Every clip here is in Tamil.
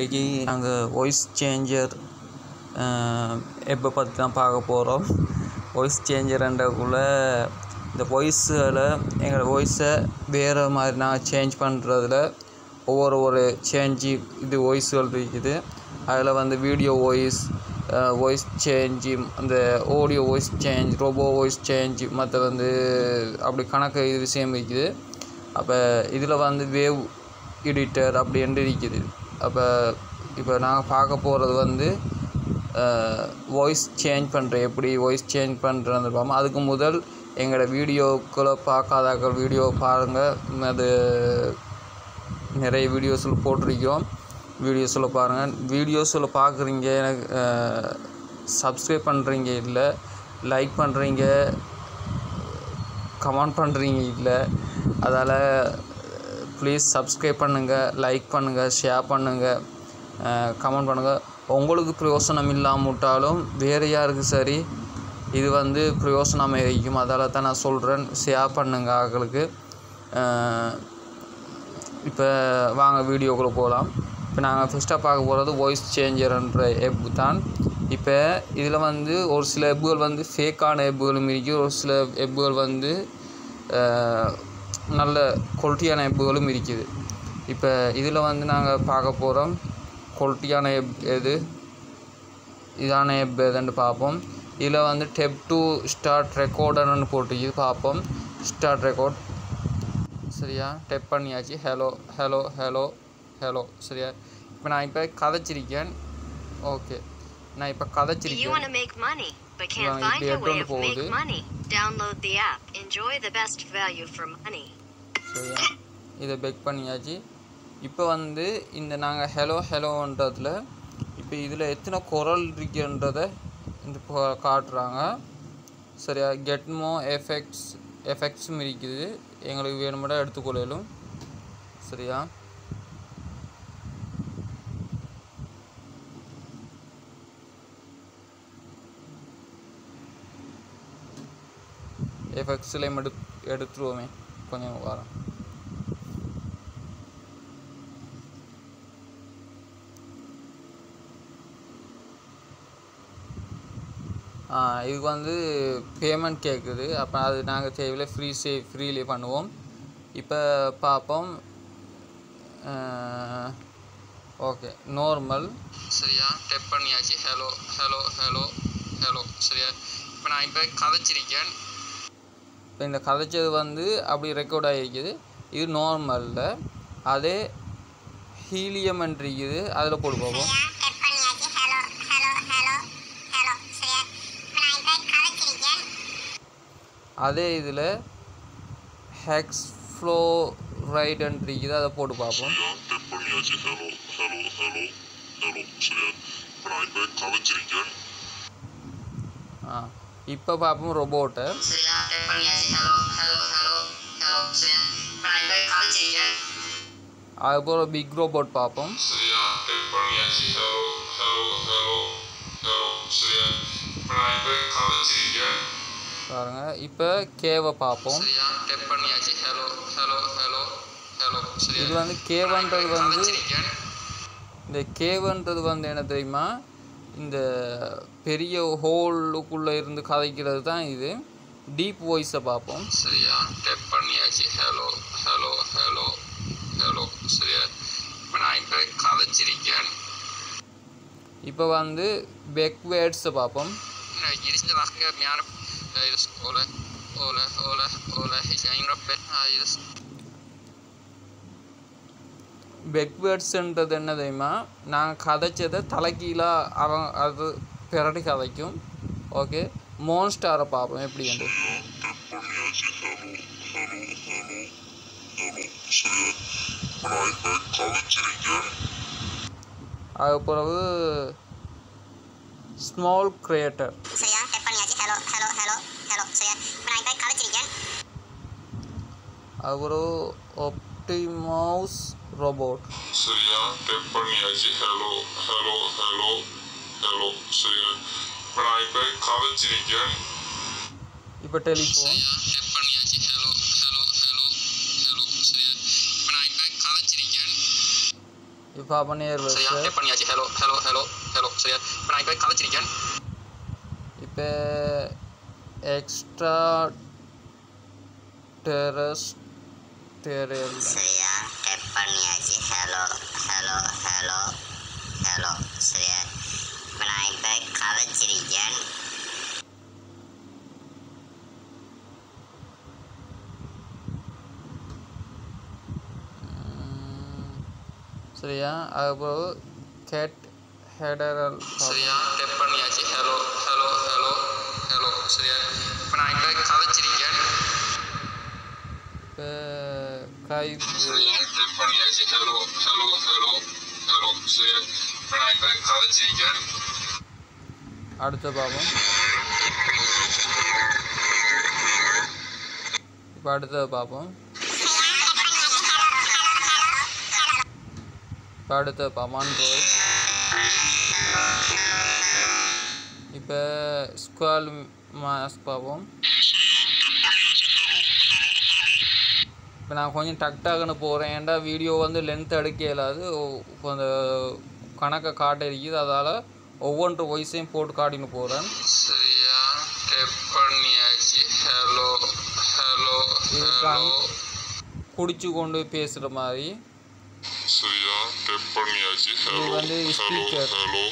இன்றைக்கி நாங்கள் வாய்ஸ் சேஞ்சர் எப்போ பற்றி தான் பார்க்க போகிறோம் வாய்ஸ் சேஞ்சர்ன்றக்குள்ளே இந்த வாய்ஸில் எங்களோட வாய்ஸை வேறு மாதிரி நாங்கள் சேஞ்ச் பண்ணுறதுல ஒவ்வொரு ஒரு சேஞ்சு இது வாய்ஸ்கள் இருக்குது அதில் வந்து வீடியோ வாய்ஸ் வாய்ஸ் சேஞ்சு அந்த audio voice change robot voice change மற்ற வந்து அப்படி கணக்கு இது விஷயம் இருக்குது அப்போ இதில் வந்து வேவ் எடிட்டர் அப்படின்ட்டு இருக்குது அப்போ இப்போ நாங்கள் பார்க்க போகிறது வந்து வாய்ஸ் சேஞ்ச் பண்ணுற எப்படி வாய்ஸ் சேஞ்ச் பண்ணுறது பார்ப்போம் அதுக்கு முதல் எங்களோட வீடியோக்களை பார்க்காதாக்கள் வீடியோ பாருங்கள் அது நிறைய வீடியோஸில் போட்டிருக்கோம் வீடியோஸில் பாருங்கள் வீடியோஸில் பார்க்குறீங்க எனக்கு சப்ஸ்கிரைப் பண்ணுறீங்க இல்லை லைக் பண்ணுறீங்க கமெண்ட் பண்ணுறீங்க இல்லை அதால் ப்ளீஸ் சப்ஸ்கிரைப் பண்ணுங்கள் லைக் பண்ணுங்கள் ஷேர் பண்ணுங்கள் கமெண்ட் பண்ணுங்கள் உங்களுக்கு பிரயோசனம் இல்லாமல் விட்டாலும் வேறு யாருக்கு சரி இது வந்து பிரயோசனமாக இருக்கும் அதால் தான் நான் சொல்கிறேன் ஷேர் பண்ணுங்கள் ஆக்களுக்கு இப்போ வாங்க வீடியோக்குள்ளே போகலாம் இப்போ நாங்கள் ஃபஸ்ட்டாக பார்க்க போகிறது வாய்ஸ் சேஞ்சர்ன்ற ஆப் தான் இப்போ இதில் வந்து ஒரு சில ஆப்புகள் வந்து ஃபேக்கான ஆப்புகளும் இருக்குது ஒரு சில ஆப்புகள் வந்து நல்ல குவாலிட்டியான ஆப்புகளும் இருக்குது இப்போ இதில் வந்து நாங்கள் பார்க்க போகிறோம் குவாலிட்டியான ஆப் எது இதான ஆப் எதுன்னு பார்ப்போம் இதில் வந்து டெப் டூ ஸ்டார்ட் ரெக்கார்டர்னு போட்டு பார்ப்போம் ஸ்டார்ட் ரெக்கார்ட் சரியா டெப் பண்ணியாச்சு ஹலோ ஹலோ ஹலோ ஹலோ சரியா இப்போ நான் இப்போ கதைச்சிருக்கேன் ஓகே நான் இப்போ Do you கதைச்சிருக்கேன் want to make money but can't Well, find இப்படி a way எடுத்துட்டு of make போகுது. money? Download the app. Enjoy the best value for money. சரியா இதை பெக் பண்ணியாச்சு இப்போ வந்து இந்த நாங்கள் ஹலோ ஹலோன்றதுல இப்போ இதில் எத்தனை குரல் இருக்குன்றத இந்த ப- காட்டுறாங்க சரியா கெட்மோ எஃபெக்ட்ஸ் எஃபெக்ட்ஸும் இருக்குது எங்களுக்கு வேணுமெண்டா எடுத்துக்கொள்ளலும் சரியா எஃபெக்ட்ஸ்லேயும் எடு எடுத்துருவோமே கொஞ்சம் வாரம் ஆ, இதுக்கு வந்து பேமெண்ட் கேட்குது அப்போ அது நாங்கள் தேவையில்லை ஃப்ரீ சே ஃப்ரீலே பண்ணுவோம் இப்போ பார்ப்போம் ஓகே நார்மல் சரியா டெப் பண்ணியாச்சு ஹலோ ஹலோ ஹலோ ஹலோ சரியா இப்போ நான் இப்போ கதைச்சிருக்கேன் இப்போ இந்த கதைச்சது வந்து அப்படி ரெக்கார்ட் ஆகிருக்குது இது நார்மலில் அதே ஹீலியம் இருக்குது அதில் போட்டு பார்ப்போம் டெப் பண்ணியாச்சு ஹலோ ஹலோ ஹலோ ஹலோ சரியா இப்போ நான் இப்போ கதைச்சிருக்கேன் அதே இதில் ஹெக்ஸ் ஃப்ளோ ரைடுன்னு இருக்குது அதை போட்டு பார்ப்போம் டெப் பண்ணியாச்சு ஹலோ ஹலோ ஹலோ ஹலோ சரியா இப்போ நான் இப்போ கவச்சிருக்கேன் ஆ இப்போ பார்ப்போம் ரொபோட்டை சரியா டெப் பண்ணியாச்சு ஹலோ ஹலோ ஹலோ ஹலோ சரியா இப்போ நான் இப்போ காமிச்சிருக்கேன் அதுக்கப்புறம் பிக் ரோபோட் பார்ப்போம் சரியா டெப் பண்ணியாச்சு ஹலோ ஹலோ ஹலோ ஹலோ சரியா இப்போ நான் இப்போ கவச்சிருக்கேன் பாருங்க இப்போ கேவை பார்ப்போம் சரியா டெப் பண்ணியாச்சு ஹலோ ஹலோ ஹலோ ஹலோ சரியா இது வந்து கேவன்றது வந்து இந்த கேவுன்றது வந்து என்ன தெரியுமா இந்த பெரிய ஹோலுக்குள்ளே இருந்து கதைக்கிறது தான் இது டீப் வாய்ஸை பார்ப்போம் சரியா டெப் பண்ணியாச்சு ஹலோ ஹலோ ஹலோ ஹலோ சரியா இப்போ நான் இப்போ கதைச்சிருக்கேன் இப்போ வந்து பெக்வேர்ட்ஸை பார்ப்போம் Girish vaska miar iris ole ole ole ole hisain roppe iris பெக்வேர்ட்ஸுன்றது என்ன தெரியுமா நான் கதைச்சதை தலைக்கீழாக அவன் அது பிரட்டி கதைக்கும் ஓகே மோன்ஸ்டாரை பார்ப்போம் எப்படி என்று டெப் பண்ணியாச்சு ஹலோ ஹலோ ஹலோ ஹலோ சரியா இப்போ நான் இப்போ கவச்சிருக்கேன் அது பிறகு ஸ்மால் கிரியேட்டர் சரியா டெப் பண்ணியாச்சு ஹலோ ஹலோ ஹலோ ஹலோ சரியா இப்போ நான் இப்போ கதைச்சிருக்கேன் அது பிறகு ஒப்டிமவுஸ் ரோபோட் சரியா டெப் பண்ணியாச்சு ஹலோ ஹலோ ஹலோ ஹலோ சரியா இப்போ நான் இப்போ கவச்சிருக்கேன் இப்போ டெலிஃபோன் டெப் பண்ணியாச்சு ஹலோ ஹலோ ஹலோ ஹலோ சரியா இப்போ நான் இப்போ கதைச்சிருக்கேன் இப்போ பார்ப்போம் நேர் சரியா வரிசை டேப் பண்ணியாச்சு ஹலோ ஹலோ ஹலோ ஹலோ சரியா இப்போ நான் இப்போ கதைச்சிருக்கேன் இப்போ எக்ஸ்ட்ரா டெரஸ் டெரியல் சரியா டெப் பண்ணியாச்சு ஹலோ ஹலோ ஹலோ ஹலோ சரியா இப்போ நான் இப்போ கதைச்சிருக்கேன் சரியா அதுக்கப்புறம் கேட் ஹெடரல் சரியா டேப் பண்ணியாச்சு ஹலோ ஹலோ ஹலோ ஹலோ சரியா இப்போ நான் இப்போ கதைச்சிருக்கேன் இப்போ கை சரியா டேப் பண்ணியாச்சு ஹலோ ஹலோ ஹலோ ஹலோ சரியா இப்போ நான் இப்போ கதைச்சிருக்கேன் அடுத்த பார்ப்போம் இப்போ அடுத்தது பார்ப்போம் இப்போ அடுத்தது பார்ப்போம் ஆண்ட்ராய்ட் இப்போ ஸ்குவால் மாஸ்க் பார்ப்போம் இப்போ நான் கொஞ்சம் டக் டக்குன்னு போகிறேன் ஏன்டா வீடியோ வந்து லென்த் எடுக்க இயலாது ஒ- இப்போ அந்த கணக்கை காட்ட இருக்குது அதால் ஒவ்வொன்று வாய்ஸையும் போட்டு காட்டின்னு போகிறேன் சரியா டேப் பண்ணியாச்சு ஹலோ ஹலோ இதுக்காக ஹலோ குடிச்சு கொண்டு பேசுகிற மாதிரி சரியா டெப் பண்ணியாச்சு இது ஹலோ வந்து ஹலோ speaker. ஹலோ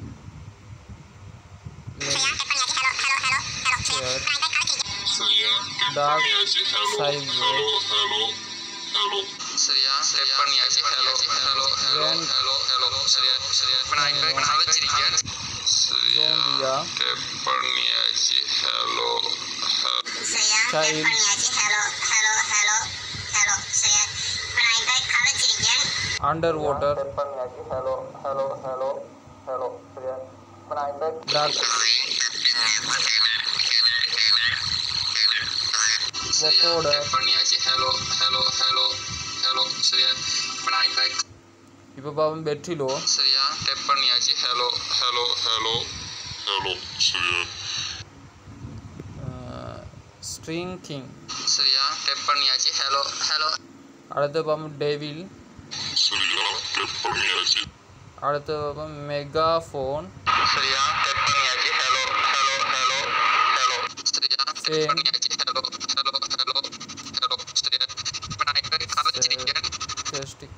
சரியா டெப் Dark பண்ணியாச்சு hello side hello hello hello சரியா டேப் பண்ணியாச்சு hello hello hello Then- hello hello சரியா சரியா இப்போ நான் இப்போ கதைச்சிருக்கேன் சரியா ஜோம்பியா டேப் பண்ணியாச்சு ஹலோ சரியா Child. டெப் பண்ணியாச்சு ஹலோ ஹலோ ஹலோ ஹலோ சரியா இப்போ நான் இப்போ கதைச்சிருக்கேன் அண்டர் வாட்டர் பண்ணியாச்சு ஹலோ ஹலோ ஹலோ ஹலோ சரியா இப்போ நான் இப்போ டார்க் வக்கோட டேப் பண்ணியாச்சு ஹலோ ஹலோ ஹலோ ஹலோ சரியா இப்போ நான் இப்போ இப்போ பார்ப்போம் பெட்ரிலோ சரியா டேப் பண்ணியாச்சு ஹலோ ஹலோ ஹலோ ஹலோ சரியா ஸ்ட்ரிங் கிங் சரியா டேப் பண்ணியாச்சு ஹலோ ஹலோ அடுத்து பார்ப்போம் டெவில் சரியா டெப் பண்ணியாச்சு அடுத்து பார்ப்போம் மெகாஃபோன் சரியா டேப் பண்ணியாச்சு ஹலோ ஹலோ ஹலோ ஹலோ சரியா Same. டேப் பண்ணியாச்சு ஹலோ ஹலோ ஹலோ ஹலோ சரியா இப்போ நான் இப்போ கதைச்சிருக்கேன் ஸ்டிக்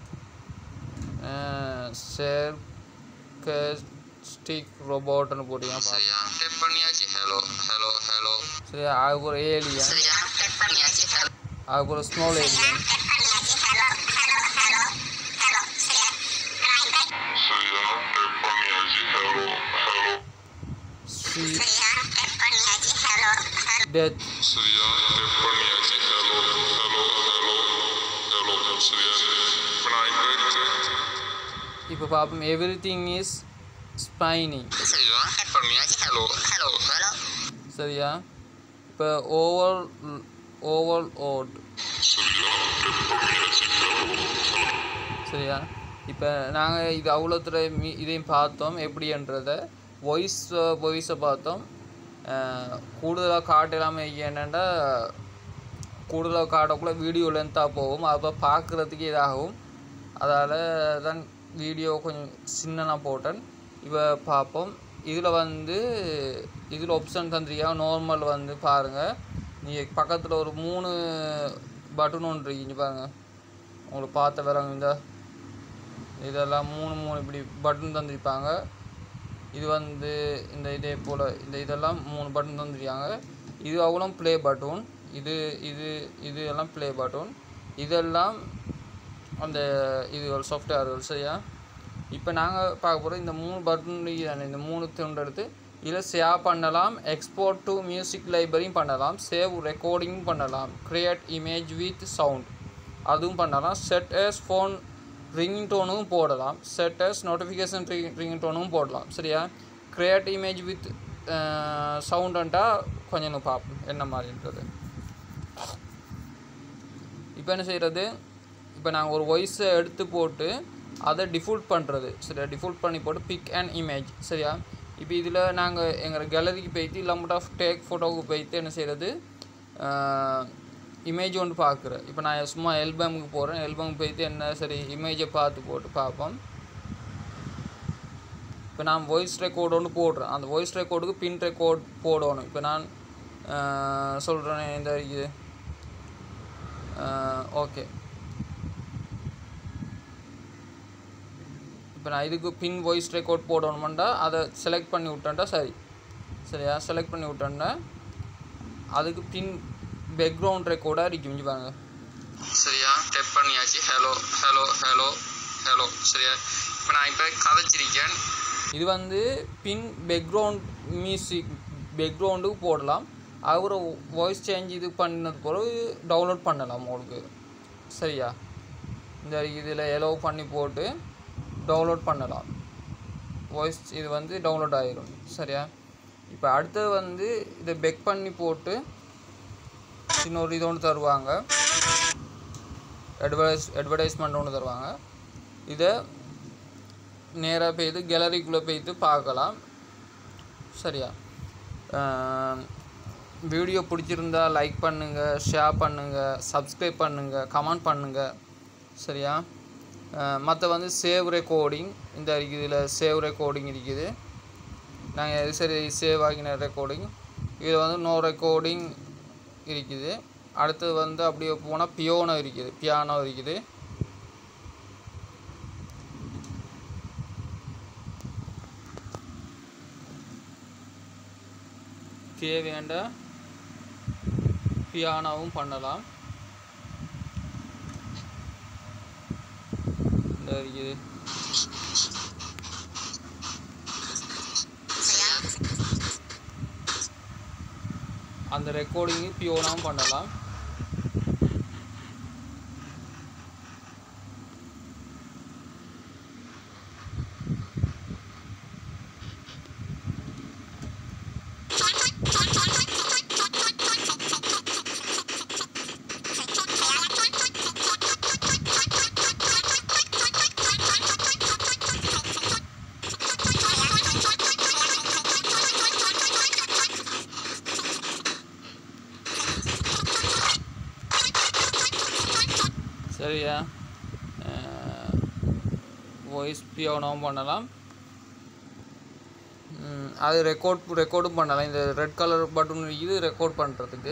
ஸ்டிக் ரோபோட்னு போட்டிங்க சரியா டேப் பண்ணியாச்சு ஹலோ ஹலோ ஹலோ சரி அதுக்கப்புறம் ஏலியன் சரியா டெப் பண்ணியாச்சு ஹலோ அதுக்கப்புறம் ஸ்மால் ஏலியன் டெப் பண்ணியாச்சு ஹலோ ஹலோ ஹலோ ஹலோ சரியா இப்போ நான் இப்போ சரியா டெப் பண்ணியாச்சு ஹலோ ஹலோ சி சரியா டெப் பண்ணியாச்சு ஹலோ ஹலோ டெத் சரியா டெப் பண்ணியாச்சு ஹலோ ஹலோ ஹலோ ஹலோ சரியா இப்போ நான் இப்போ இப்போ பார்ப்போம் எவ்ரி திங் இஸ் ஸ்பைனிங் சரியா டேப் பண்ணியாச்சு ஹலோ ஹலோ ஹலோ சரியா இப்போ ஓவர் ஓவர் ஓட் சரியா டெப் பண்ணியாச்சு ஹலோ ஹலோ சரியா இப்போ நாங்கள் இது அவ்வளோத்துல மீ இதையும் பார்த்தோம் எப்படின்றத வாய்ஸ் வாய்ஸை பார்த்தோம் கூடுதலாக காட்டலாமல் என்னென்னா கூடுதலாக காட்டக்குள்ளே வீடியோ லென்த்தாக போகும் அப்போ பார்க்குறதுக்கு இதாகும் அதால் தான் வீடியோ கொஞ்சம் சின்னனாக போட்டேன் இப்போ பார்ப்போம் இதில் வந்து இதில் ஆப்ஷன் தந்திரியா நார்மல் வந்து பாருங்கள் நீங்கள் பக்கத்தில் ஒரு மூணு பட்டன் ஒன்று இங்கே பாருங்கள் உங்களுக்கு பார்த்த வரங்க இந்த இதெல்லாம் மூணு மூணு இப்படி பட்டன் தந்திருப்பாங்க இது வந்து இந்த இதே போல் இந்த இதெல்லாம் மூணு பட்டன் தந்திருக்காங்க இது அவ்வளோ ப்ளே பட்டன் இது இது இது எல்லாம் ப்ளே பட்டன் இதெல்லாம் அந்த இது சாஃப்ட்வேர்கள் சரியா இப்போ நாங்கள் பார்க்க போகிறோம் இந்த மூணு பட்டன் இந்த மூணு துண்டு எடுத்து இதில் சேவ் பண்ணலாம் எக்ஸ்போர்ட் டு மியூசிக் லைப்ரரியும் பண்ணலாம் சேவ் ரெக்கார்டிங் பண்ணலாம் கிரியேட் இமேஜ் வித் சவுண்ட் அதுவும் பண்ணலாம் செட் எஸ் ஃபோன் ரிங்கிங் டோனும் போடலாம் செட் எஸ் நோட்டிஃபிகேஷன் ரிங்கிங் டோனும் போடலாம் சரியா கிரியேட் இமேஜ் வித் சவுண்டுன்ட்டா கொஞ்சம் இன்னும் பார்ப்போம் என்ன மாதிரின்றது இப்போ என்ன செய்கிறது இப்போ நாங்கள் ஒரு வாய்ஸை எடுத்து போட்டு அதை டிஃபால்ட் பண்ணுறது சரியா டிஃபால்ட் பண்ணி போட்டு பிக் அண்ட் இமேஜ் சரியா இப்போ இதில் நாங்கள் எங்கள் கேலரிக்கு போயிட்டு லம்பட் ஆஃப் டேக் ஃபோட்டோவுக்கு போயிட்டு என்ன செய்கிறது இமேஜ் ஒன்று பார்க்குறேன் இப்போ நான் சும்மா எல்பமுக்கு போகிறேன் எல்பமுக்கு போயிட்டு என்ன சரி இமேஜை பார்த்து போட்டு பார்ப்போம் இப்போ நான் வாய்ஸ் ரெக்கார்டு ஒன்று போடுறேன் அந்த வாய்ஸ் ரெக்கார்டுக்கு பின் ரெக்கார்ட் போடணும் இப்போ நான் சொல்கிறேன் இந்த இது ஓகே இப்போ நான் இதுக்கு பின் வாய்ஸ் ரெக்கார்ட் போடணுமெண்டா அதை செலக்ட் பண்ணி விட்டேன்டா சரி சரியா செலக்ட் பண்ணி விட்டேன்னா அதுக்கு பின் பேக்ரவுண்ட் ரெக்கார்டாக இருக்கும் இங்க பாருங்க சரியா டெப் பண்ணியாச்சு ஹலோ ஹலோ ஹலோ ஹலோ சரியா இப்போ நான் இப்போ கதைச்சிருக்கேன் இது வந்து பின் பேக்ரவுண்ட் மியூசிக் பேக்ரவுண்டுக்கு போடலாம் அவர் வாய்ஸ் சேஞ்ச் இது பண்ணது பிறகு டவுன்லோட் பண்ணலாம் உங்களுக்கு சரியா இந்த இதில் எலோ பண்ணி போட்டு டவுன்லோட் பண்ணலாம் வாய்ஸ் இது வந்து டவுன்லோட் ஆயிரும் சரியா இப்போ அடுத்தது வந்து இதை பெக் பண்ணி போட்டு இன்னொரு இது ஒன்று தருவாங்க அட்வர்டைஸ் அட்வர்டைஸ்மெண்ட் ஒன்று தருவாங்க இதை நேராக போய்த்து கேலரிக்குள்ளே போய்த்து பார்க்கலாம் சரியா வீடியோ பிடிச்சிருந்தா லைக் பண்ணுங்கள் ஷேர் பண்ணுங்கள் சப்ஸ்கிரைப் பண்ணுங்கள் கமெண்ட் பண்ணுங்கள் சரியா மற்ற வந்து சேவ் ரெக்கார்டிங் இந்த இருக்குது இதில் சேவ் ரெக்கார்டிங் இருக்குது நாங்கள் சரி சேவ் ஆகின ரெக்கார்டிங் இதில் வந்து நோ ரெக்கார்டிங் இருக்குது அடுத்தது வந்து அப்படியே போனால் பியோனோ இருக்குது பியானோ இருக்குது தேவையாண்ட பியானோவும் பண்ணலாம் இந்த இருக்குது அந்த ரெக்கார்டிங்கு பியோனாவும் பண்ணலாம் சரியா வாய்ஸ் பியோனாவும் பண்ணலாம் ம், அது ரெக்கார்ட் ரெக்கார்டும் பண்ணலாம் இந்த ரெட் கலர் பட்டன் இது ரெக்கார்ட் பண்ணுறதுக்கு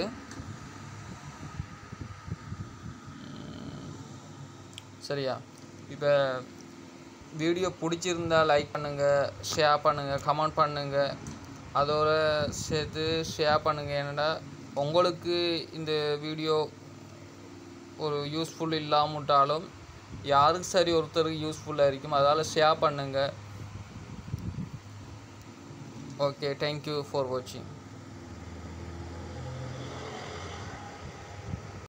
சரியா இப்போ வீடியோ பிடிச்சிருந்தா லைக் பண்ணுங்கள் ஷேர் பண்ணுங்கள் கமெண்ட் பண்ணுங்கள் அதோட சேர்த்து ஷேர் பண்ணுங்கள் என்னடா உங்களுக்கு இந்த வீடியோ ஒரு யூஸ்ஃபுல் இல்லாமட்டாலும் யாருக்கு சரி ஒருத்தருக்கு யூஸ்ஃபுல்லாக இருக்கும் அதால் ஷேர் பண்ணுங்கள் ஓகே தேங்க்யூ ஃபார் வாட்சிங்